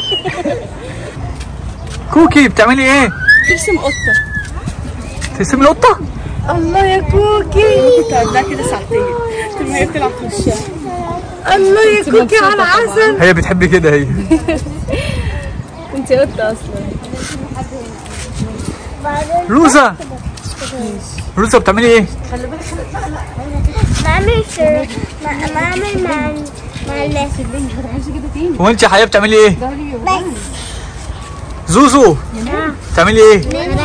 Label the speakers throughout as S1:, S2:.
S1: كوكي بتعملي ايه؟
S2: ترسم قطه
S1: ترسمي القطة؟
S2: الله يا كوكي كنت عاملاها كده ساعتين كل ما هي بتلعب في وشها الله يا كوكي على العسل
S1: هي بتحب كده هي
S2: انت قطه اصلا
S1: روزا روزا بتعملي ايه؟
S3: بعمل سير بعمل مع مع الناس
S1: وانت يا حياة بتعملي ايه؟
S3: بس
S1: زوزو بتعملي ايه؟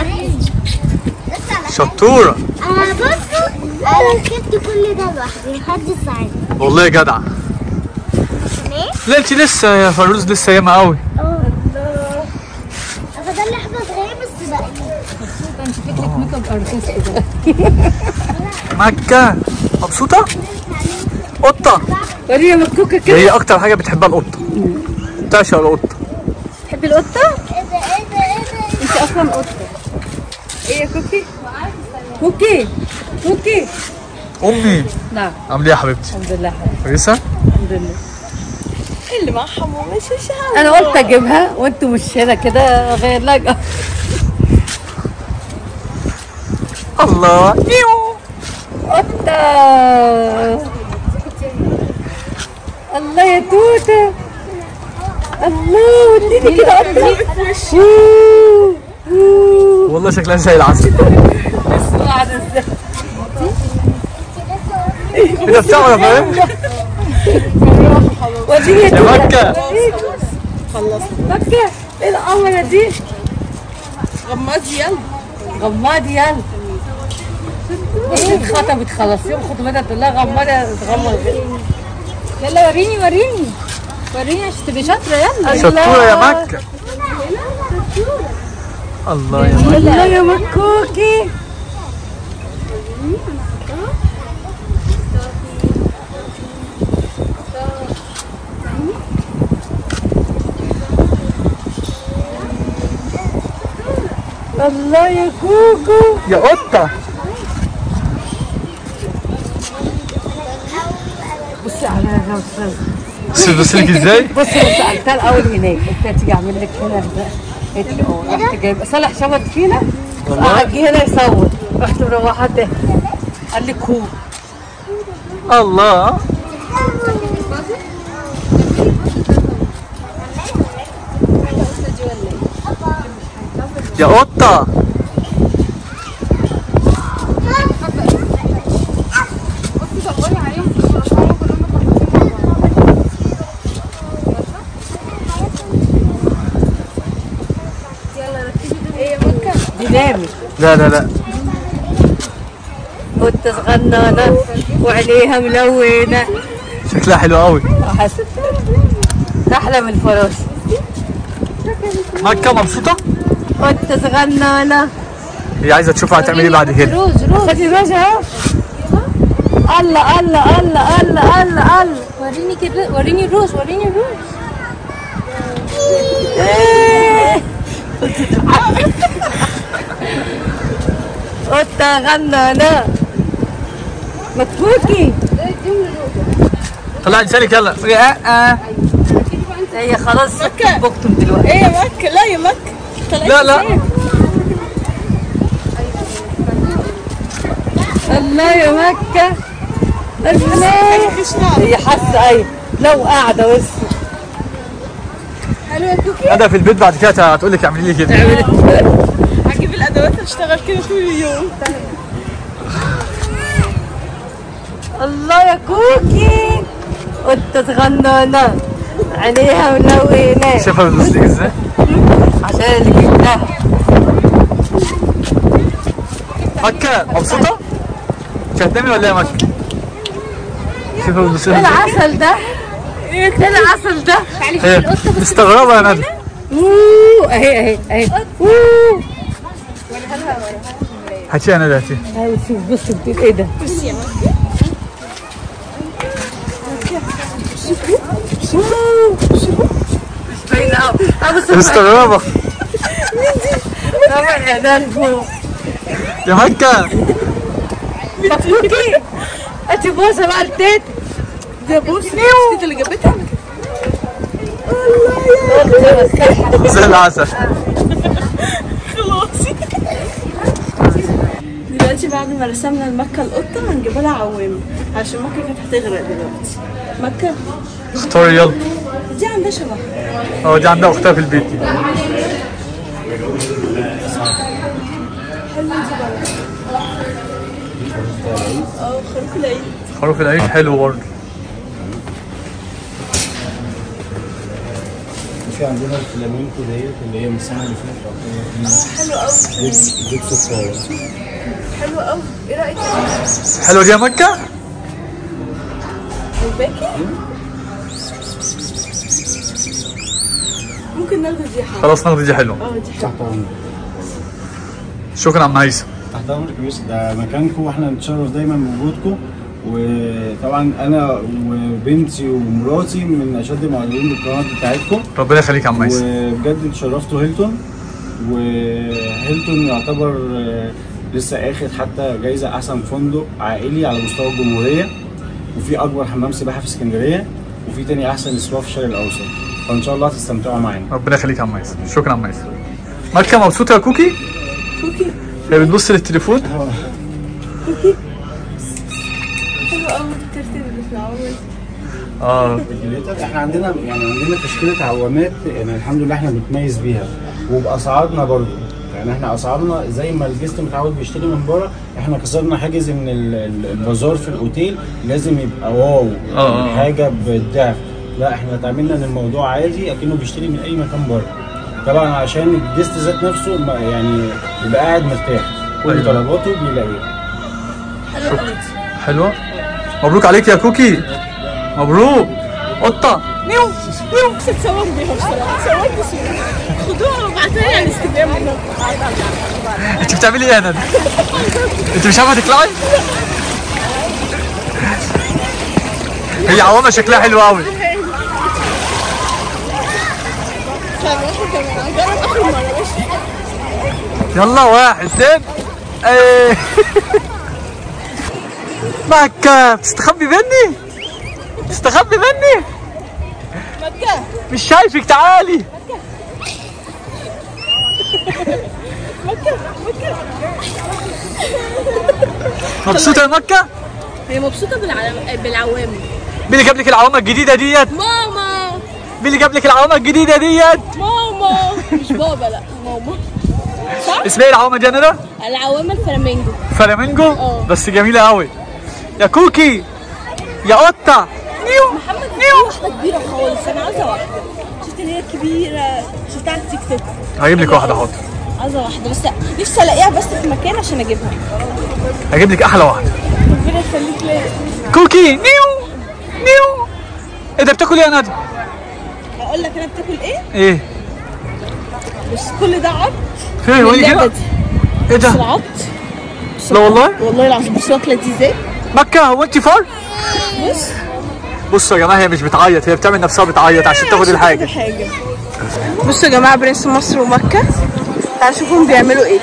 S1: شطورة
S3: انا بصوا انا ركبت كل ده لوحدي محدش ساعدني
S1: والله يا جدعة
S3: ليه؟
S1: لا انت لسه يا فروز لسه ياما قوي
S3: اه فضل لي حاجه صغيره بس بقى
S2: انت فكرك ميك اب ارتست
S1: مكة مبسوطة؟ قطة
S2: وريها مكوكه كده
S1: هي أكتر حاجة بتحبها القطة بتعشق القطة
S2: تحبي القطه
S3: ايه ده ايه ده ايه ده
S2: انت اصلا قطه ايه يا كوكي كوكي كوكي
S1: أمي
S2: نعم
S1: عاملة ايه يا حبيبتي؟
S2: الحمد لله
S1: كويسة؟
S2: الحمد لله
S3: اللي مع حمو مش شعر
S2: انا قلت اجيبها وانتوا مش هنا كده غير لك
S1: الله نيو
S2: قطة الله يا توتة الله وديني كده قطة أوه، أوه.
S1: والله شكلها زي العسل
S2: قاعدة ازاي
S1: هي بتعمل فاهم؟
S2: وديني
S1: يا
S2: كده
S1: مكة
S2: مكة ايه القمرة دي
S3: غماض يلا
S2: غماض يلا اتخطبت خلاص يوم خطوبتها تقول لها غماضة تغمض يلا وريني وريني وريني عشان تبقي شاطرة يلا
S1: شطورة يا مكة الله يا مكة
S2: الله يا مكوكي الله يا كوكو
S1: يا قطة
S2: بصي على غوصة
S1: بص بص لك ازاي؟
S2: بصي انا سالتها الاول هناك قلت لها تيجي اعمل لك هنا ده قالت لي اه رحت جايبه صالح شبط فينا قعد جه هنا يصور رحت مروحه ده قال لي كوك
S1: الله يا قطة
S2: دي نامت
S1: لا لا لا
S2: قطه صغننه وعليها ملونه
S1: شكلها حلو قوي
S2: حسن احلى من الفراش
S1: مكة مبسوطة؟
S2: قطه صغننه
S1: هي عايزة تشوفها هتعمل ايه بعد كده
S2: روز روز خدي روز اهو الله الله الله الله الله الله وريني كده وريني الروز وريني الروز إيه. قطة غنانة مكفوكي
S1: طلع لسانك يلا اه اه
S2: هي خلاص بكتم دلوقتي
S3: ايه يا مكة لا يا مكة
S1: لا لا
S2: الله يا مكة الله هي حاسة ايوه لو قاعدة بس
S3: حلو يا كوكي
S1: انا في البيت بعد كده هتقول لك اعملي لي كده
S3: هجيب الادوات واشتغل كده طول اليوم
S2: الله يا كوكي قطة صغننة عينيها ملونة
S1: شايفها بتبص لك ازاي؟
S2: عشان اللي جبتها
S1: مكة مبسوطة؟ مش هتنامي ولا ايه يا مكة؟ شايفها بتبص لك
S2: ايه
S1: ازاي؟
S2: العسل ده؟ ايه العسل ده؟
S1: هي مستغربة يا ندى
S2: اوه اهي اهي اهي اوه
S1: هاتيها يا ندى هاتيها
S2: اهي شوف بص بتقول ايه ده؟ مش باينة قوي اه بص
S1: مستغربة
S2: طبعا يا ده الفوق
S1: يا مكة
S2: مبروكي انت بوسه بقى التيت
S3: ده بوس الست اللي جابتها
S2: الله
S1: زي العسل
S4: دلوقتي بعد ما رسمنا المكة القطة هنجيب لها عوامة عشان مكة كانت هتغرق دلوقتي مكة
S1: اختاري يلا
S4: دي عندها شبه
S1: اه دي عندها اختها في البيت
S4: اه خروف العيد
S1: خروف العيد حلو برضه
S5: في عندنا الفلامينكو ديت اللي هي من السنه اللي فاتت
S4: حلو قوي
S5: جبت صفاره
S4: حلو قوي ايه رايك
S1: حلوه دي يا مكه
S4: عجباكي ممكن ناخد دي حاجه
S1: خلاص ناخد دي حلوه
S4: اه دي حلوه
S5: تحت امرك
S1: شكرا عم هيثم
S5: تحت امرك يا يوسف ده مكانكم واحنا نتشرف دايما بوجودكم وطبعا انا وبنتي ومراتي من اشد المعجبين بالقناه بتاعتكم
S1: ربنا يخليك يا عم هيثم
S5: وبجد اتشرفتوا هيلتون وهيلتون يعتبر آه، لسه اخد حتى جايزه احسن فندق عائلي على مستوى الجمهوريه وفي اكبر حمام سباحه في اسكندريه وفي تاني احسن اسواق في الشرق الاوسط فان شاء الله هتستمتعوا معانا
S1: ربنا يخليك يا عم هيثم شكرا يا عم هيثم مكه مبسوطه يا كوكي
S4: كوكي
S1: هي بتبص للتليفون
S4: حلو قوي الترتيب اللي في العوامة
S1: اه
S5: الجليتر احنا عندنا يعني عندنا تشكيله عوامات يعني الحمد لله احنا بنتميز بيها وباسعارنا برضو يعني احنا اسعارنا زي ما الجست متعود بيشتري من بره احنا كسرنا حاجز ان ال- ال- البازار في الاوتيل لازم يبقى واو
S1: آه، آه.
S5: حاجه بالضعف لا احنا تعاملنا ان الموضوع عادي اكنه بيشتري من اي مكان بره طبعا عشان الجست ذات نفسه ما- يعني يبقى قاعد مرتاح كل
S1: أيوة.
S5: طلباته بيلاقيها
S4: حلو قوي
S1: حلوه مبروك عليك يا كوكي مبروك قطه نيو نيو
S4: نفسي اتصور بيها بصراحه صورت صورة خدوها وابعتها لي على الانستجرام
S1: انت بتعملي ايه يا ندى؟ انت مش عارفه تطلعي؟ هي عوامه شكلها حلو قوي
S4: هنجرب اخر مره ماشي
S1: يلا واحد اثنين ايه مكة بتستخبي مني؟ بتستخبي مني؟
S4: مكة
S1: مش شايفك تعالي مبسوطة يا مكة؟
S4: هي مبسوطة بالعلم... بالعوامة
S1: مين اللي جاب لك العوامة الجديدة ديت؟
S4: ماما
S1: مين اللي جاب لك العوامة الجديدة ديت؟
S4: ماما مش بابا لا ماما
S1: اسمها ايه العوامة دي يا ندى؟
S4: العوامة الفلامينجو
S1: فلامينجو
S4: اه.
S1: بس جميلة قوي يا كوكي يا قطة نيو
S4: محمد نيو واحدة كبيرة خالص أنا عايزة واحدة شفت اللي هي الكبيرة شفتها على التيك توك
S1: هجيب لك واحدة حاضر
S4: عايزة واحدة بس نفسي ألاقيها بس في مكان عشان أجيبها
S1: هجيب لك أحلى واحدة
S4: ربنا يخليك ليا
S1: كوكي نيو نيو ايه ده بتاكل ايه يا ندى؟
S4: أقول لك أنا بتاكل إيه
S1: ايه؟
S4: بس كل ده عط
S1: فين وريني
S4: اللعبة
S1: كده؟
S4: دي
S1: ايه
S4: بس
S1: ده؟
S4: العط
S1: لا والله
S4: والله العظيم بس واكلة دي ازاي
S1: مكة هو انت فار؟
S4: بص
S1: بصوا يا جماعة هي مش بتعيط هي بتعمل نفسها بتعيط عشان تاخد الحاجة
S4: حاجة بصوا يا جماعة برنس مصر ومكة تعالوا شوفهم بيعملوا ايه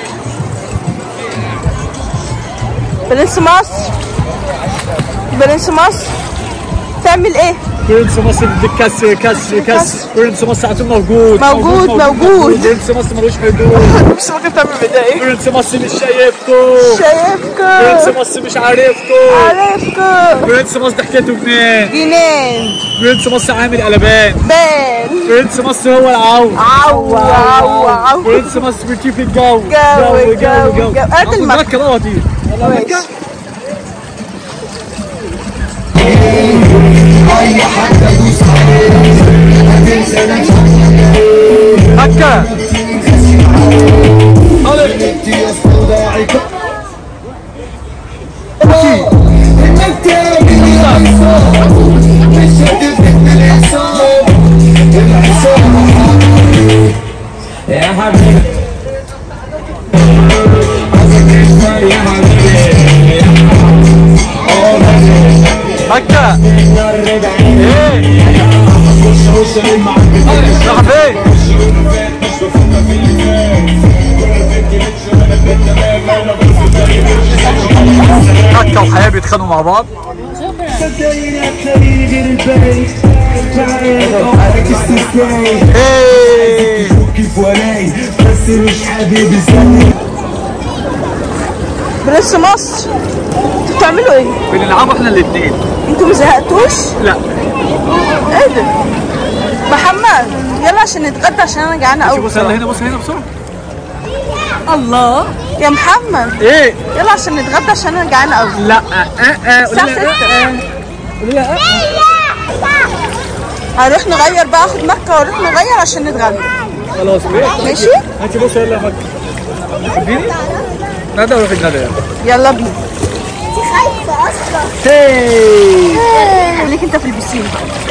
S4: برنس مصر برنس مصر تعمل ايه؟
S1: برنس مصر بدك كسر كسر كسر برنس مصر على طول موجود
S4: موجود، موجود.
S1: برنس مصر ملوش حدود
S4: بص ممكن تعمل بدا ايه؟
S1: برنس مصر مش شايفكم
S4: شايفكم
S1: برنس مصر مش عارفكم
S4: عارفكم
S1: برنس مصر ضحكته جنان
S4: جنان
S1: برنس مصر عامل قلبان
S4: بان
S1: برنس مصر هو العون
S4: عو عو عو
S1: برنس مصر بيطير الجو
S4: جو، جو، جو. هات
S1: هاخد
S4: المكة.
S1: مكة بقى واطير يلا
S4: ماشي.
S1: مكة مكة هلا مكة ايه راح فين مكة وحياة بيتخانقوا مع بعض ايه
S6: كيف وراي بس مش حابب استني
S4: برنس مصر انتوا بتعملوا ايه؟
S1: بنلعبوا احنا الاثنين
S4: انتوا ما زهقتوش؟
S1: لا
S4: ايه ده؟ محمد يلا عشان نتغدى عشان انا جعانه قوي
S1: بص يلا هنا بص هنا بسرعه
S4: الله يا محمد
S1: ايه
S4: يلا عشان نتغدى عشان انا جعانه قوي
S1: لا اه اه
S4: الساعه 6 هنروح نغير بقى اخد مكه واروح نغير عشان نتغدى
S1: خلاص ماشي
S4: ماشي؟
S1: هاتي بص يلا يا مكة تديني ندى ولا في الندى يعني
S4: يلا بينا
S3: خايفة أصلا
S4: خليك انت في البسين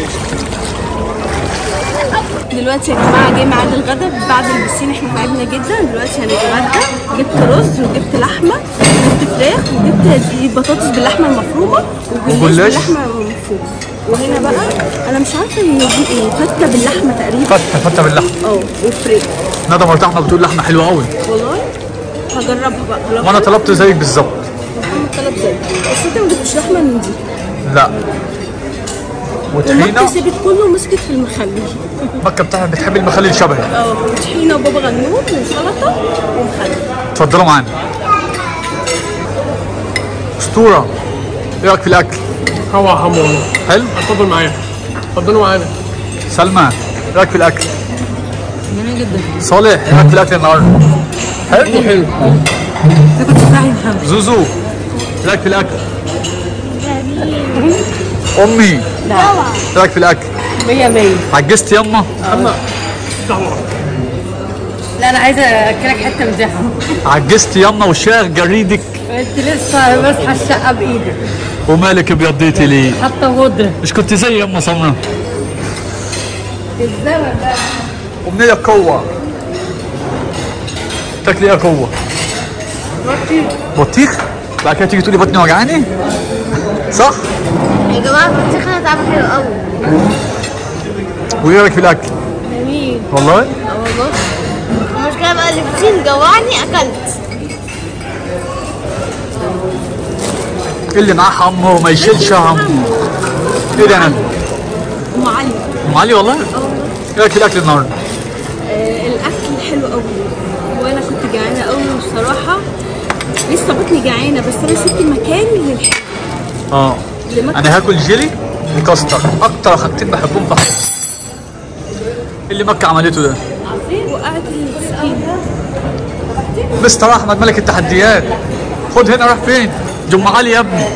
S4: دلوقتي يا جماعه جه ميعاد الغدا بعد البسين احنا تعبنا جدا دلوقتي هنتغدى جبت رز وجبت لحمه وجبت فراخ وجبت دي بطاطس باللحمه المفرومه
S1: وجلاش.
S4: وجلاش باللحمه المفرومه وهنا بقى انا مش عارفه هي دي ايه فته باللحمه تقريبا
S1: فتة فتة باللحمة
S4: اه وفريك
S1: ندى مرتاحنا بتقول لحمة حلوة قوي
S4: والله هجربها بقى لو
S1: وانا طلبت زيك بالظبط
S4: محمد طلب زي بس انت ما جبتش لحمه من دي
S1: لا
S4: ومكة
S1: وطحينة
S4: سيبت كله ومسكت في المخلل
S1: مكة بتاعها بتحب المخلل شبهي
S4: اه وطحينه وبابا غنوج وسلطه ومخلل
S1: اتفضلوا معانا اسطورة ايه رايك في الاكل؟
S7: هوا حمو
S1: حلو؟
S7: اتفضل معايا اتفضلوا معانا
S1: سلمى ايه رايك في الاكل؟ جميل جدا صالح ايه رايك في الاكل النهارده؟ حلو
S7: حلو
S1: زوزو ايه رايك في الاكل؟ امي ايه رايك في الاكل؟
S2: مية مية
S1: عجزت يما؟
S2: لا أنا عايزة أكلك حتة من ده
S1: عجزت يما وشاغ جريدك
S2: أنت لسه ماسحة الشقة بإيدك
S1: ومالك ابيضيتي ليه؟
S2: حاطة غدرة
S1: مش كنت زي يما سمرة؟
S2: الزمن ده
S1: أمنية قوة تاكلي ايه قوة؟ بطيخ؟ بعد كده تيجي تقولي بطني وجعاني؟ صح؟
S3: يا جماعة البطيخ ده طعمه حلو قوي
S1: وايه رايك في الاكل؟
S3: جميل
S1: والله؟
S3: اه والله المشكلة بقى اللي بتين جوعني أكلت
S1: اللي معاه حمو ما يشيلش همه ايه ده يا ندى؟
S4: ام علي
S1: ام علي والله؟ ايه رايك في الاكل النهارده؟
S4: آه الاكل حلو قوي وانا كنت جعانه قوي بصراحه لسه بطني جعانه بس انا سبت المكان للحلو
S1: اه
S4: لمكة.
S1: انا هاكل جيلي وكاستر اكتر حاجتين بحبهم في حياتي إيه اللي مكة عملته ده
S4: وقعت السكينه
S1: مستر احمد ملك التحديات خد هنا راح فين جم علي يا ابني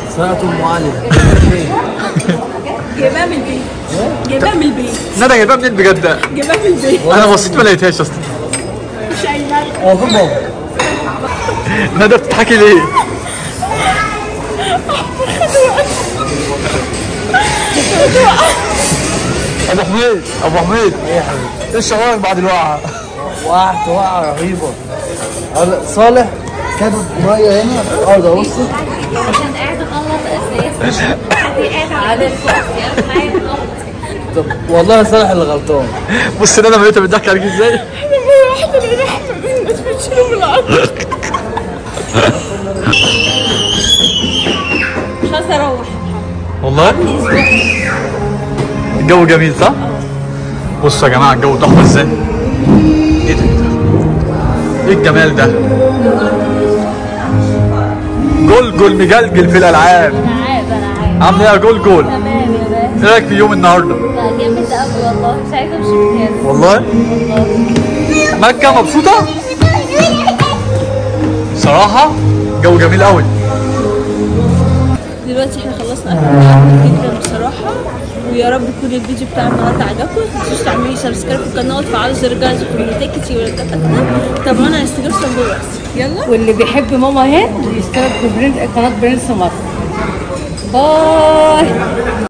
S4: جايباها من البيت جايباها من البيت
S1: ندى جايبها منين بجد
S4: جايباها من البيت
S1: انا بصيت ما لقيتهاش اصلا
S4: مش قايله
S1: ندى بتضحكي ليه ابو حميد ابو حميد ايه يا حبيبي ايه شعورك بعد الوقعه
S8: وقعت وقعة رهيبة هلا صالح كانت مية هنا في الأرض أبص
S3: عشان قاعد غلط أساسا قاعد على
S8: طب والله صالح اللي غلطان
S1: بص ندى مليتها بتضحك عليك ازاي
S4: مش عايزه اروح
S1: والله الجو جميل صح؟ بصوا يا جماعه الجو تحفه ازاي ايه ده ايه الجمال ده جول جول مجلجل في الالعاب عامل ايه يا جول جول ايه رايك في يوم النهارده
S3: جامد قوي والله مش عايزة أمشي من هنا
S1: والله مكه مبسوطه صراحه جو جميل قوي
S4: دلوقتي احنا خلصنا اكل عجبني جدا بصراحه ويا رب يكون الفيديو بتاع النهارده عجبكم ما تنسوش تعملوا لي سبسكرايب في القناه وتفعلوا زر الجرس وكومنتات ولينكات اكتر تابعونا على انستجرام صندوق رأس يلا
S2: واللي بيحب ماما هند يشترك في برنس قناة برنس مصر باي